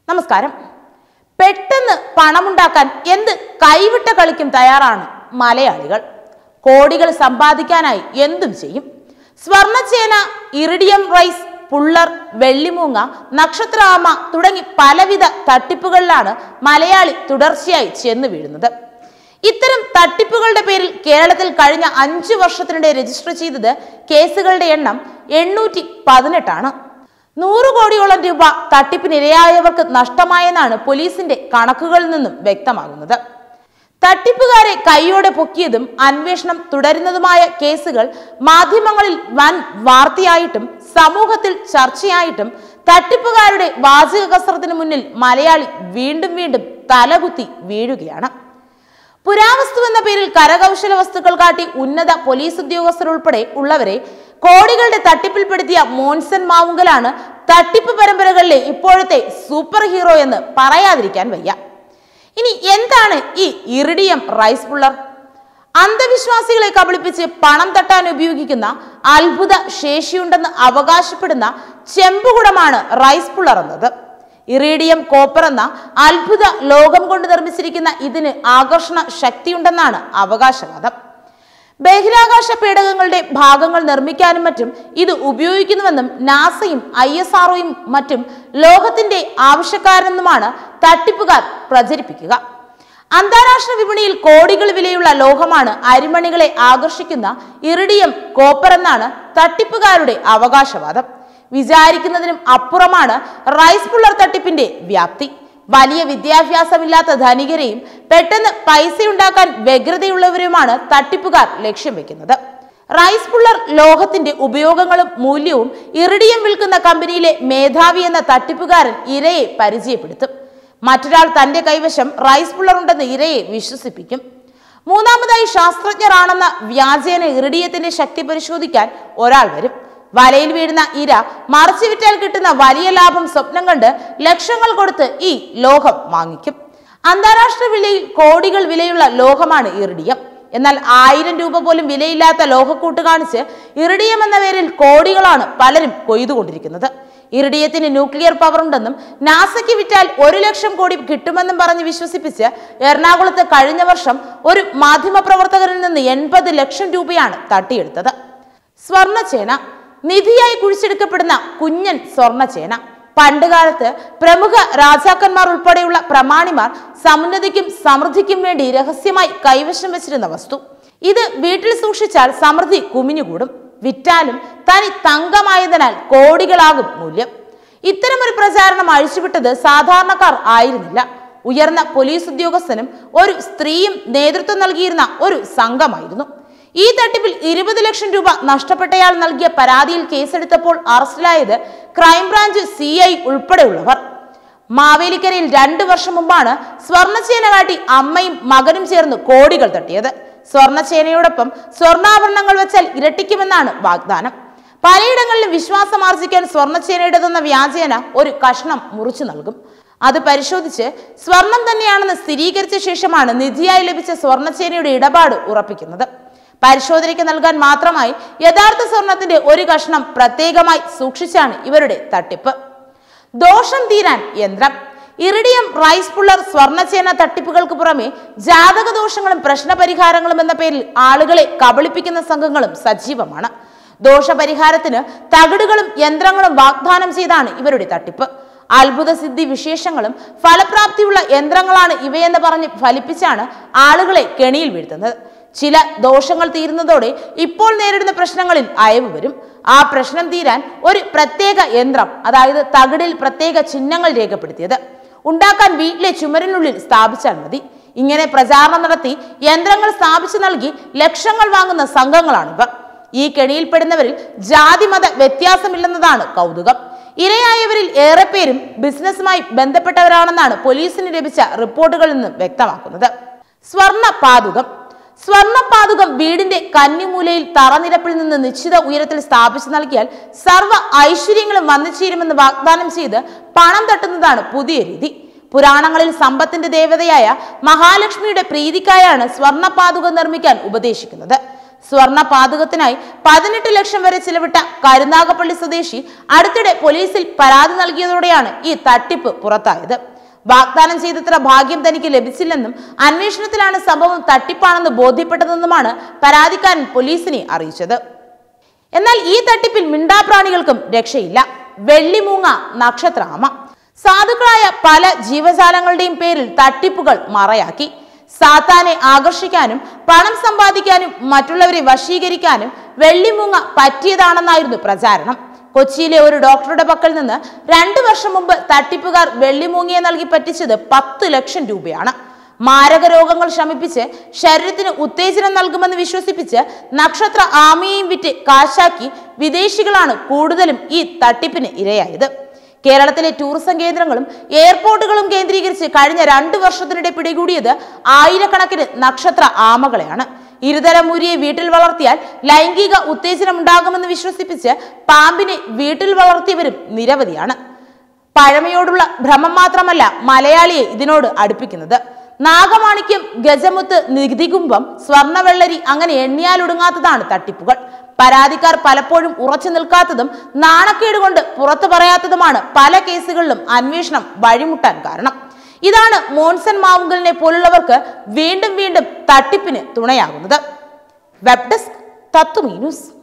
നമസ്കാരം പെട്ടെന്ന് പണമുണ്ടാക്കാൻ എന്ത് കൈവിട്ട കളിക്കും തയ്യാറാണ് മലയാളികൾ കോടികൾ സമ്പാദിക്കാനായി എന്തും ചെയ്യും സ്വർണച്ചേന ഇറിഡിയം റൈസ് പുള്ളർ വെള്ളിമൂങ്ങ നക്ഷത്രാമ തുടങ്ങി പലവിധ തട്ടിപ്പുകളിലാണ് മലയാളി തുടർച്ചയായി ചെന്ന് വീഴുന്നത് ഇത്തരം തട്ടിപ്പുകളുടെ പേരിൽ കേരളത്തിൽ കഴിഞ്ഞ അഞ്ചു വർഷത്തിനിടെ രജിസ്റ്റർ ചെയ്തത് കേസുകളുടെ എണ്ണം എണ്ണൂറ്റി പതിനെട്ടാണ് നൂറ് കോടിയോളം രൂപ തട്ടിപ്പിനിരയായവർക്ക് നഷ്ടമായെന്നാണ് പോലീസിന്റെ കണക്കുകളിൽ നിന്നും വ്യക്തമാകുന്നത് തട്ടിപ്പുകാരെ കൈയോടെ പൊക്കിയതും അന്വേഷണം തുടരുന്നതുമായ കേസുകൾ മാധ്യമങ്ങളിൽ വൻ വാർത്തയായിട്ടും സമൂഹത്തിൽ ചർച്ചയായിട്ടും തട്ടിപ്പുകാരുടെ വാചക കസറത്തിന് മുന്നിൽ മലയാളി വീണ്ടും വീണ്ടും തലകുത്തി വീഴുകയാണ് പുരാവസ്തു എന്ന പേരിൽ കരകൗശല വസ്തുക്കൾ കാട്ടി ഉന്നത പോലീസ് ഉദ്യോഗസ്ഥർ ഉൾപ്പെടെ ഉള്ളവരെ കോടികളുടെ തട്ടിപ്പിൽപ്പെടുത്തിയ മോൻസൺ മാവുങ്കലാണ് തട്ടിപ്പ് പരമ്പരകളിലെ ഇപ്പോഴത്തെ സൂപ്പർ ഹീറോ എന്ന് പറയാതിരിക്കാൻ വയ്യ ഇനി എന്താണ് ഈ ഇറിഡിയം റൈസ് പുള്ളർ അന്ധവിശ്വാസികളെ കബളിപ്പിച്ച് പണം തട്ടാൻ ഉപയോഗിക്കുന്ന അത്ഭുത ശേഷിയുണ്ടെന്ന് അവകാശപ്പെടുന്ന ചെമ്പുകുടമാണ് റൈസ് പുള്ളർ എന്നത് ഇറീഡിയം കോപ്പർ എന്ന അത്ഭുത ലോകം കൊണ്ട് നിർമ്മിച്ചിരിക്കുന്ന ഇതിന് ആകർഷണ ശക്തിയുണ്ടെന്നാണ് അവകാശവാദം ബഹിരാകാശ പേടകങ്ങളുടെ ഭാഗങ്ങൾ നിർമ്മിക്കാനും മറ്റും ഇത് ഉപയോഗിക്കുന്നുവെന്നും നാസയും ഐ എസ് ആർഒയും മറ്റും ലോകത്തിന്റെ ആവശ്യക്കാരെന്നുമാണ് തട്ടിപ്പുകാർ പ്രചരിപ്പിക്കുക അന്താരാഷ്ട്ര വിപണിയിൽ കോടികൾ വിലയുള്ള ലോഹമാണ് അരിമണികളെ ആകർഷിക്കുന്ന ഇറിഡിയം കോപ്പർ എന്നാണ് തട്ടിപ്പുകാരുടെ അവകാശവാദം വിചാരിക്കുന്നതിനും അപ്പുറമാണ് റൈസ് പുള്ളർ തട്ടിപ്പിന്റെ വ്യാപ്തി വലിയ വിദ്യാഭ്യാസമില്ലാത്ത ധനികരെയും പെട്ടെന്ന് പൈസയുണ്ടാക്കാൻ വ്യഗ്രതയുള്ളവരുമാണ് തട്ടിപ്പുകാർ ലക്ഷ്യം വെക്കുന്നത് റൈസ് പുള്ളർ ലോഹത്തിന്റെ ഉപയോഗങ്ങളും മൂല്യവും ഇറിഡിയം വിൽക്കുന്ന കമ്പനിയിലെ മേധാവി എന്ന തട്ടിപ്പുകാരൻ ഇരയെ പരിചയപ്പെടുത്തും മറ്റൊരാൾ തന്റെ കൈവശം റൈസ് പുള്ളർ ഉണ്ടെന്ന് ഇരയെ വിശ്വസിപ്പിക്കും മൂന്നാമതായി ശാസ്ത്രജ്ഞരാണെന്ന വ്യാജേന ഇറിഡിയത്തിന്റെ ശക്തി പരിശോധിക്കാൻ ഒരാൾ വരും വലയിൽ വീഴുന്ന ഇര മറിച്ചു വിറ്റാൽ കിട്ടുന്ന വലിയ ലാഭം സ്വപ്നം കണ്ട് ലക്ഷങ്ങൾ കൊടുത്ത് ഈ ലോഹം വാങ്ങിക്കും അന്താരാഷ്ട്ര വിലയിൽ കോടികൾ വിലയുള്ള ലോഹമാണ് ഇറിഡിയം എന്നാൽ ആയിരം രൂപ പോലും വിലയില്ലാത്ത ലോഹക്കൂട്ട് കാണിച്ച് ഇറിഡിയം എന്ന പേരിൽ കോടികളാണ് പലരും കൊയ്തുകൊണ്ടിരിക്കുന്നത് ഇറിഡിയത്തിന് ന്യൂക്ലിയർ പവർ ഉണ്ടെന്നും നാസയ്ക്ക് വിറ്റാൽ ഒരു ലക്ഷം കോടി കിട്ടുമെന്നും പറഞ്ഞ് വിശ്വസിപ്പിച്ച് എറണാകുളത്ത് കഴിഞ്ഞ വർഷം ഒരു മാധ്യമപ്രവർത്തകരിൽ നിന്ന് എൺപത് ലക്ഷം രൂപയാണ് തട്ടിയെടുത്തത് സ്വർണചേന നിധിയായി കുഴിച്ചെടുക്കപ്പെടുന്ന കുഞ്ഞൻ സ്വർണചേന പണ്ടുകാലത്ത് പ്രമുഖ രാജാക്കന്മാർ ഉൾപ്പെടെയുള്ള പ്രമാണിമാർ സമുന്നതിക്കും സമൃദ്ധിക്കും വേണ്ടി രഹസ്യമായി കൈവശം വെച്ചിരുന്ന വസ്തു ഇത് വീട്ടിൽ സൂക്ഷിച്ചാൽ സമൃദ്ധി കുമിഞ്ഞുകൂടും വിറ്റാലും തനി തങ്കമായതിനാൽ കോടികളാകും മൂല്യം ഇത്തരമൊരു പ്രചാരണം അഴിച്ചുവിട്ടത് സാധാരണക്കാർ ആയിരുന്നില്ല ഉയർന്ന പോലീസ് ഉദ്യോഗസ്ഥനും ഒരു സ്ത്രീയും നേതൃത്വം നൽകിയിരുന്ന ഒരു സംഘമായിരുന്നു ഈ തട്ടിപ്പിൽ ഇരുപത് ലക്ഷം രൂപ നഷ്ടപ്പെട്ടയാൾ നൽകിയ പരാതിയിൽ കേസെടുത്തപ്പോൾ അറസ്റ്റിലായത് ക്രൈംബ്രാഞ്ച് സി ഐ ഉൾപ്പെടെയുള്ളവർ മാവേലിക്കരയിൽ രണ്ടു വർഷം മുമ്പാണ് സ്വർണച്ചേന കാട്ടി അമ്മയും മകനും ചേർന്ന് കോടികൾ തട്ടിയത് സ്വർണച്ചേനയോടൊപ്പം സ്വർണ്ണാഭരണങ്ങൾ വെച്ചാൽ ഇരട്ടിക്കുമെന്നാണ് വാഗ്ദാനം പലയിടങ്ങളിലും വിശ്വാസം ആർജിക്കാൻ സ്വർണച്ചേനയുടേതെന്ന വ്യാജേന ഒരു കഷ്ണം മുറിച്ചു നൽകും അത് പരിശോധിച്ച് സ്വർണം തന്നെയാണെന്ന് സ്ഥിരീകരിച്ച ശേഷമാണ് നിധിയായി ലഭിച്ച സ്വർണച്ചേനയുടെ ഇടപാട് ഉറപ്പിക്കുന്നത് പരിശോധനയ്ക്ക് നൽകാൻ മാത്രമായി യഥാർത്ഥ സ്വർണത്തിന്റെ ഒരു കഷ്ണം പ്രത്യേകമായി സൂക്ഷിച്ചാണ് ഇവരുടെ തട്ടിപ്പ് ദോഷം തീരാൻ യന്ത്രം ഇറിഡിയം റൈസ് പുള്ളർ സ്വർണചേന തട്ടിപ്പുകൾക്ക് പുറമെ ജാതക ദോഷങ്ങളും പ്രശ്നപരിഹാരങ്ങളും എന്ന പേരിൽ ആളുകളെ കബളിപ്പിക്കുന്ന സംഘങ്ങളും സജീവമാണ് ദോഷപരിഹാരത്തിന് തകിടുകളും യന്ത്രങ്ങളും വാഗ്ദാനം ചെയ്താണ് ഇവരുടെ തട്ടിപ്പ് അത്ഭുത സിദ്ധി വിശേഷങ്ങളും ഫലപ്രാപ്തിയുള്ള യന്ത്രങ്ങളാണ് ഇവയെന്ന് പറഞ്ഞ് ഫലിപ്പിച്ചാണ് ആളുകളെ കെണിയിൽ വീഴ്ത്തുന്നത് ചില ദോഷങ്ങൾ തീരുന്നതോടെ ഇപ്പോൾ നേരിടുന്ന പ്രശ്നങ്ങളിൽ അയവ് വരും ആ പ്രശ്നം തീരാൻ ഒരു പ്രത്യേക യന്ത്രം അതായത് തകിടിൽ പ്രത്യേക ചിഹ്നങ്ങൾ രേഖപ്പെടുത്തിയത് ഉണ്ടാക്കാൻ വീട്ടിലെ ചുമരിനുള്ളിൽ സ്ഥാപിച്ചാൽ മതി ഇങ്ങനെ പ്രചാരണം നടത്തി യന്ത്രങ്ങൾ സ്ഥാപിച്ചു നൽകി ലക്ഷങ്ങൾ വാങ്ങുന്ന സംഘങ്ങളാണിവർ ഈ കെണിയിൽപ്പെടുന്നവരിൽ ജാതിമത വ്യത്യാസമില്ലെന്നതാണ് കൗതുകം ഇരയായവരിൽ ഏറെ പേരും ബിസിനസ്സുമായി ബന്ധപ്പെട്ടവരാണെന്നാണ് പോലീസിന് ലഭിച്ച റിപ്പോർട്ടുകളിൽ നിന്ന് വ്യക്തമാക്കുന്നത് സ്വർണ്ണ പാതുകം സ്വർണ്ണപാതുകം വീടിന്റെ കന്നിമൂലയിൽ തറനിരപ്പിൽ നിന്ന് നിശ്ചിത ഉയരത്തിൽ സ്ഥാപിച്ചു നൽകിയാൽ സർവ്വ ഐശ്വര്യങ്ങളും വന്നു ചേരുമെന്ന് വാഗ്ദാനം ചെയ്ത് പണം തട്ടുന്നതാണ് പുതിയ രീതി പുരാണങ്ങളിൽ സമ്പത്തിന്റെ ദേവതയായ മഹാലക്ഷ്മിയുടെ പ്രീതിക്കായാണ് സ്വർണ്ണപാതുകം നിർമ്മിക്കാൻ ഉപദേശിക്കുന്നത് സ്വർണ്ണ പാതകത്തിനായി പതിനെട്ട് ലക്ഷം വരെ ചിലവിട്ട കരുനാഗപ്പള്ളി സ്വദേശി അടുത്തിടെ പോലീസിൽ പരാതി നൽകിയതോടെയാണ് ഈ തട്ടിപ്പ് പുറത്തായത് വാഗ്ദാനം ചെയ്തത്ര ഭാഗ്യം തനിക്ക് ലഭിച്ചില്ലെന്നും അന്വേഷണത്തിലാണ് സംഭവം തട്ടിപ്പാണെന്ന് ബോധ്യപ്പെട്ടതെന്നുമാണ് പരാതിക്കാരൻ പോലീസിനെ അറിയിച്ചത് എന്നാൽ ഈ തട്ടിപ്പിൽ മിണ്ടാപ്രാണികൾക്കും രക്ഷയില്ല വെള്ളിമൂങ്ങ നക്ഷത്രാമ സാധുക്കളായ പല ജീവജാലങ്ങളുടെയും പേരിൽ തട്ടിപ്പുകൾ മറയാക്കി സാത്താനെ ആകർഷിക്കാനും പണം സമ്പാദിക്കാനും മറ്റുള്ളവരെ വശീകരിക്കാനും വെള്ളിമൂങ്ങ പറ്റിയതാണെന്നായിരുന്നു പ്രചാരണം കൊച്ചിയിലെ ഒരു ഡോക്ടറുടെ പക്കൽ നിന്ന് രണ്ടു വർഷം മുമ്പ് തട്ടിപ്പുകാർ വെള്ളിമൂങ്ങിയെ നൽകി പറ്റിച്ചത് പത്ത് ലക്ഷം രൂപയാണ് മാരക രോഗങ്ങൾ ശമിപ്പിച്ച് ശരീരത്തിന് ഉത്തേജനം നൽകുമെന്ന് വിശ്വസിപ്പിച്ച് നക്ഷത്ര ആമയെയും വിറ്റ് കാശാക്കി വിദേശികളാണ് കൂടുതലും ഈ തട്ടിപ്പിന് ഇരയായത് കേരളത്തിലെ ടൂറിസം കേന്ദ്രങ്ങളും എയർപോർട്ടുകളും കേന്ദ്രീകരിച്ച് കഴിഞ്ഞ രണ്ടു വർഷത്തിനിടെ പിടികൂടിയത് ആയിരക്കണക്കിന് നക്ഷത്ര ആമകളെയാണ് ഇരുതരം മുരിയെ വീട്ടിൽ വളർത്തിയാൽ ലൈംഗിക ഉത്തേജനം ഉണ്ടാകുമെന്ന് വിശ്വസിപ്പിച്ച് പാമ്പിനെ വീട്ടിൽ വളർത്തിയവരും നിരവധിയാണ് പഴമയോടുള്ള ഭ്രമം മാത്രമല്ല മലയാളിയെ ഇതിനോട് അടുപ്പിക്കുന്നത് നാഗമാണിക്യം ഗജമുത്ത് നികുതികുംഭം സ്വർണവെള്ളരി അങ്ങനെ എണ്ണിയാലൊടുങ്ങാത്തതാണ് തട്ടിപ്പുകൾ പരാതിക്കാർ പലപ്പോഴും ഉറച്ചു നിൽക്കാത്തതും നാണക്കേട് കൊണ്ട് പുറത്തു പറയാത്തതുമാണ് പല കേസുകളിലും അന്വേഷണം വഴിമുട്ടാൻ കാരണം ഇതാണ് മോൻസൺ മാവുങ്കലിനെ പോലുള്ളവർക്ക് വീണ്ടും വീണ്ടും തട്ടിപ്പിന് തുണയാകുന്നത് വെബ് ഡെസ്ക് തത്വമീ ന്യൂസ്